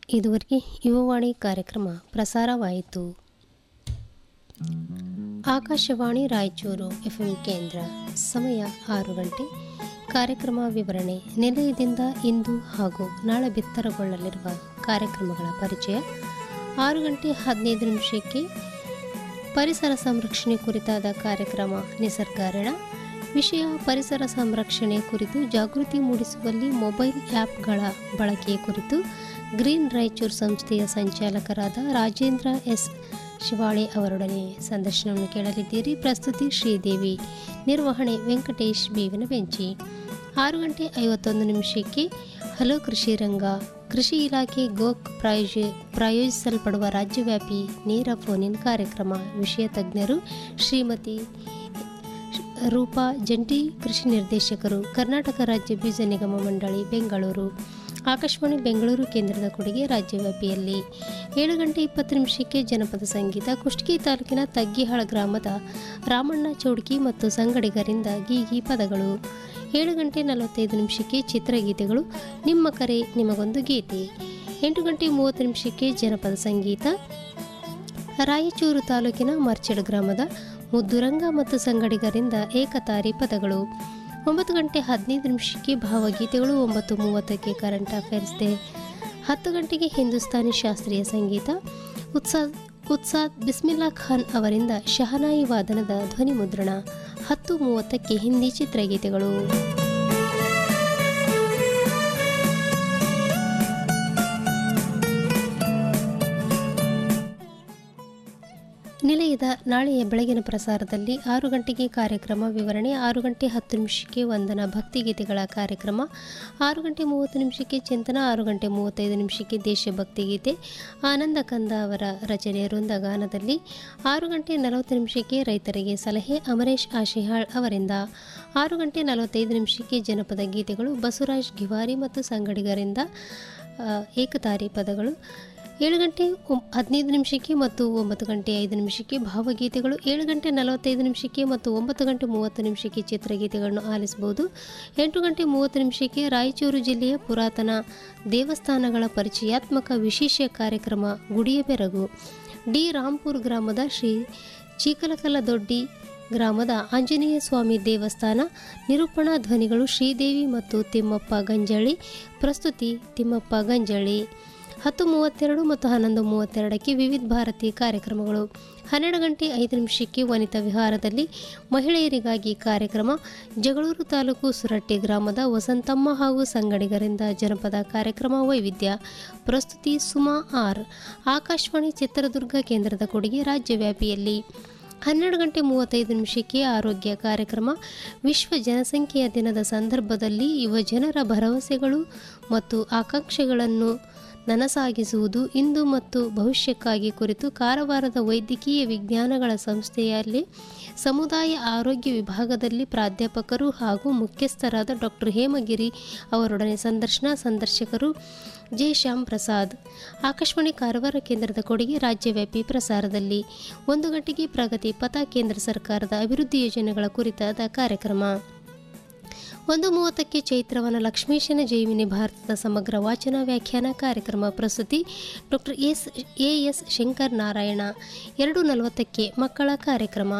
ಇದುವರೆಗೆ ಯುವವಾಣಿ ಕಾರ್ಯಕ್ರಮ ಪ್ರಸಾರವಾಯಿತು ಆಕಾಶವಾಣಿ ರಾಯಚೂರು ಎಫ್ಎಂ ಕೇಂದ್ರ ಸಮಯ ಆರು ಗಂಟೆ ಕಾರ್ಯಕ್ರಮ ವಿವರಣೆ ನಿಲಯದಿಂದ ಇಂದು ಹಾಗೂ ನಾಳೆ ಬಿತ್ತರಗೊಳ್ಳಲಿರುವ ಕಾರ್ಯಕ್ರಮಗಳ ಪರಿಚಯ ಆರು ಗಂಟೆ ಹದಿನೈದು ನಿಮಿಷಕ್ಕೆ ಪರಿಸರ ಸಂರಕ್ಷಣೆ ಕುರಿತಾದ ಕಾರ್ಯಕ್ರಮ ನಿಸರ್ಗಾರಣ ವಿಷಯ ಪರಿಸರ ಸಂರಕ್ಷಣೆ ಕುರಿತು ಜಾಗೃತಿ ಮೂಡಿಸುವಲ್ಲಿ ಮೊಬೈಲ್ ಆ್ಯಪ್ಗಳ ಬಳಕೆಯ ಕುರಿತು ಗ್ರೀನ್ ರಾಯಚೂರು ಸಂಸ್ಥೆಯ ಸಂಚಾಲಕರಾದ ರಾಜೇಂದ್ರ ಎಸ್ ಶಿವಾಳೆ ಅವರೊಡನೆ ಸಂದರ್ಶನವನ್ನು ಕೇಳಲಿದ್ದೀರಿ ಪ್ರಸ್ತುತಿ ಶ್ರೀದೇವಿ ನಿರ್ವಹಣೆ ವೆಂಕಟೇಶ್ ಬೇವಿನ ಬೆಂಚಿ ಆರು ಗಂಟೆ ಐವತ್ತೊಂದು ನಿಮಿಷಕ್ಕೆ ಹಲೋ ಕೃಷಿ ರಂಗ ಕೃಷಿ ಇಲಾಖೆ ಗೋಕ್ ಪ್ರಾಯೋಜಿ ಪ್ರಾಯೋಜಿಸಲ್ಪಡುವ ರಾಜ್ಯವ್ಯಾಪಿ ನೇರ ಫೋನ್ ಕಾರ್ಯಕ್ರಮ ವಿಷಯ ತಜ್ಞರು ಶ್ರೀಮತಿ ರೂಪಾ ಜಂಟಿ ಕೃಷಿ ನಿರ್ದೇಶಕರು ಕರ್ನಾಟಕ ರಾಜ್ಯ ಬೀಜ ನಿಗಮ ಮಂಡಳಿ ಬೆಂಗಳೂರು ಆಕಾಶವಾಣಿ ಬೆಂಗಳೂರು ಕೇಂದ್ರದ ಕೊಡುಗೆ ರಾಜ್ಯವ್ಯಾಪಿಯಲ್ಲಿ ಏಳು ಗಂಟೆ ಇಪ್ಪತ್ತು ನಿಮಿಷಕ್ಕೆ ಜನಪದ ಸಂಗೀತ ಕುಷ್ಟಗಿ ತಾಲೂಕಿನ ತಗ್ಗಿಹಾಳ ಗ್ರಾಮದ ರಾಮಣ್ಣ ಚೌಡ್ಕಿ ಮತ್ತು ಸಂಗಡಿಗರಿಂದ ಗೀಗಿ ಪದಗಳು ಏಳು ಗಂಟೆ ನಲವತ್ತೈದು ನಿಮಿಷಕ್ಕೆ ಚಿತ್ರಗೀತೆಗಳು ನಿಮ್ಮ ಕರೆ ನಿಮಗೊಂದು ಗೀತೆ ಎಂಟು ಗಂಟೆ ಮೂವತ್ತು ನಿಮಿಷಕ್ಕೆ ಜನಪದ ಸಂಗೀತ ರಾಯಚೂರು ತಾಲೂಕಿನ ಮರ್ಚಡ್ ಗ್ರಾಮದ ಮುದ್ದುರಂಗ ಮತ್ತು ಸಂಗಡಿಗರಿಂದ ಏಕತಾರಿ ಪದಗಳು ಒಂಬತ್ತು ಗಂಟೆ ಹದಿನೈದು ನಿಮಿಷಕ್ಕೆ ಭಾವಗೀತೆಗಳು ಒಂಬತ್ತು ಮೂವತ್ತಕ್ಕೆ ಕರೆಂಟ್ ಅಫೇರ್ಸ್ ಡೇ ಹತ್ತು ಗಂಟೆಗೆ ಹಿಂದೂಸ್ತಾನಿ ಶಾಸ್ತ್ರೀಯ ಸಂಗೀತ ಉತ್ಸಾದ್ ಉತ್ಸಾದ್ ಬಿಸ್ಮಿಲ್ಲಾ ಖಾನ್ ಅವರಿಂದ ಶಹನಾಯಿ ವಾದನದ ಧ್ವನಿ ಮುದ್ರಣ ಹತ್ತು ಮೂವತ್ತಕ್ಕೆ ಹಿಂದಿ ಚಿತ್ರಗೀತೆಗಳು ನಿಲಯದ ನಾಳೆಯ ಬೆಳಗಿನ ಪ್ರಸಾರದಲ್ಲಿ ಆರು ಗಂಟೆಗೆ ಕಾರ್ಯಕ್ರಮ ವಿವರಣೆ ಆರು ಗಂಟೆ ಹತ್ತು ನಿಮಿಷಕ್ಕೆ ವಂದನ ಭಕ್ತಿಗೀತೆಗಳ ಕಾರ್ಯಕ್ರಮ ಆರು ಗಂಟೆ ಮೂವತ್ತು ನಿಮಿಷಕ್ಕೆ ಚಿಂತನ ಆರು ಗಂಟೆ ಮೂವತ್ತೈದು ನಿಮಿಷಕ್ಕೆ ದೇಶಭಕ್ತಿ ಗೀತೆ ಆನಂದ ಕಂದ ಅವರ ರಚನೆ ವೃಂದಗಾನದಲ್ಲಿ ಆರು ಗಂಟೆ ನಲವತ್ತು ನಿಮಿಷಕ್ಕೆ ರೈತರಿಗೆ ಸಲಹೆ ಅಮರೇಶ್ ಆಶಿಹಾಳ್ ಅವರಿಂದ ಆರು ಗಂಟೆ ನಲವತ್ತೈದು ನಿಮಿಷಕ್ಕೆ ಜನಪದ ಗೀತೆಗಳು ಬಸವರಾಜ್ ಗಿವಾರಿ ಮತ್ತು ಸಂಗಡಿಗರಿಂದ ಆ, ಏಕತಾರಿ ಪದಗಳು ಏಳು ಗಂಟೆ ಒಂ- ಹದಿನೈದು ನಿಮಿಷಕ್ಕೆ ಮತ್ತು ಒಂಬತ್ತು ಗಂಟೆ ಐದು ನಿಮಿಷಕ್ಕೆ ಭಾವಗೀತೆಗಳು ಏಳು ಗಂಟೆ ನಲವತ್ತೈದು ನಿಮಿಷಕ್ಕೆ ಮತ್ತು ಒಂಬತ್ತು ಗಂಟೆ ಮೂವತ್ತು ನಿಮಿಷಕ್ಕೆ ಚಿತ್ರಗೀತೆಗಳನ್ನು ಆಲಿಸಬಹುದು ಎಂಟು ಗಂಟೆ ಮೂವತ್ತು ನಿಮಿಷಕ್ಕೆ ರಾಯಚೂರು ಜಿಲ್ಲೆಯ ಪುರಾತನ ದೇವಸ್ಥಾನಗಳ ಪರಿಚಯಾತ್ಮಕ ವಿಶೇಷ ಕಾರ್ಯಕ್ರಮ ಗುಡಿಯ ಬೆರಗು ಡಿ ರಾಂಪುರ್ ಗ್ರಾಮದ ಶ್ರೀ ಚೀಕಲಕಲ ದೊಡ್ಡಿ ಗ್ರಾಮದ ಆಂಜನೇಯ ಸ್ವಾಮಿ ದೇವಸ್ಥಾನ ನಿರೂಪಣಾ ಧ್ವನಿಗಳು ಶ್ರೀದೇವಿ ಮತ್ತು ತಿಮ್ಮಪ್ಪ ಗಂಜಳ್ಳಿ ಪ್ರಸ್ತುತಿ ತಿಮ್ಮಪ್ಪ ಗಂಜಳ್ಳಿ ಹತ್ತು ಮೂವತ್ತೆರಡು ಮತ್ತು ಹನ್ನೊಂದು ಮೂವತ್ತೆರಡಕ್ಕೆ ವಿವಿಧ ಭಾರತಿ ಕಾರ್ಯಕ್ರಮಗಳು ಹನ್ನೆರಡು ಗಂಟೆ ಐದು ನಿಮಿಷಕ್ಕೆ ವನಿತಾ ವಿಹಾರದಲ್ಲಿ ಮಹಿಳೆಯರಿಗಾಗಿ ಕಾರ್ಯಕ್ರಮ ಜಗಳೂರು ತಾಲೂಕು ಸುರಟ್ಟಿ ಗ್ರಾಮದ ವಸಂತಮ್ಮ ಹಾಗೂ ಸಂಗಡಿಗರಿಂದ ಜನಪದ ಕಾರ್ಯಕ್ರಮ ವೈವಿಧ್ಯ ಪ್ರಸ್ತುತಿ ಸುಮಾ ಆರ್ ಆಕಾಶವಾಣಿ ಚಿತ್ರದುರ್ಗ ಕೇಂದ್ರದ ಕೊಡುಗೆ ರಾಜ್ಯವ್ಯಾಪಿಯಲ್ಲಿ ಹನ್ನೆರಡು ಗಂಟೆ ಮೂವತ್ತೈದು ನಿಮಿಷಕ್ಕೆ ಆರೋಗ್ಯ ಕಾರ್ಯಕ್ರಮ ವಿಶ್ವ ಜನಸಂಖ್ಯೆಯ ದಿನದ ಸಂದರ್ಭದಲ್ಲಿ ಯುವ ಜನರ ಭರವಸೆಗಳು ಮತ್ತು ಆಕಾಂಕ್ಷೆಗಳನ್ನು ನನಸಾಗಿಸುವುದು ಇಂದು ಮತ್ತು ಭವಿಷ್ಯಕ್ಕಾಗಿ ಕುರಿತು ಕಾರವಾರದ ವೈದ್ಯಕೀಯ ವಿಜ್ಞಾನಗಳ ಸಂಸ್ಥೆಯಲ್ಲಿ ಸಮುದಾಯ ಆರೋಗ್ಯ ವಿಭಾಗದಲ್ಲಿ ಪ್ರಾಧ್ಯಾಪಕರು ಹಾಗೂ ಮುಖ್ಯಸ್ಥರಾದ ಡಾಕ್ಟರ್ ಹೇಮಗಿರಿ ಅವರೊಡನೆ ಸಂದರ್ಶನ ಸಂದರ್ಶಕರು ಜೆ ಶ್ಯಾಮ್ ಪ್ರಸಾದ್ ಆಕಾಶವಾಣಿ ಕಾರವಾರ ಕೇಂದ್ರದ ಕೊಡುಗೆ ರಾಜ್ಯವ್ಯಾಪಿ ಪ್ರಸಾರದಲ್ಲಿ ಒಂದು ಗಂಟೆಗೆ ಪ್ರಗತಿ ಪಥ ಕೇಂದ್ರ ಸರ್ಕಾರದ ಅಭಿವೃದ್ಧಿ ಯೋಜನೆಗಳ ಕುರಿತಾದ ಕಾರ್ಯಕ್ರಮ ಒಂದು ಮೂವತ್ತಕ್ಕೆ ಚೈತ್ರವನ ಲಕ್ಷ್ಮೀಶನ ಜೈವಿನಿ ಭಾರತದ ಸಮಗ್ರ ವಾಚನ ವ್ಯಾಖ್ಯಾನ ಕಾರ್ಯಕ್ರಮ ಪ್ರಸ್ತುತಿ doctor S A S Shankar Narayana ಎರಡು ನಲವತ್ತಕ್ಕೆ ಮಕ್ಕಳ ಕಾರ್ಯಕ್ರಮ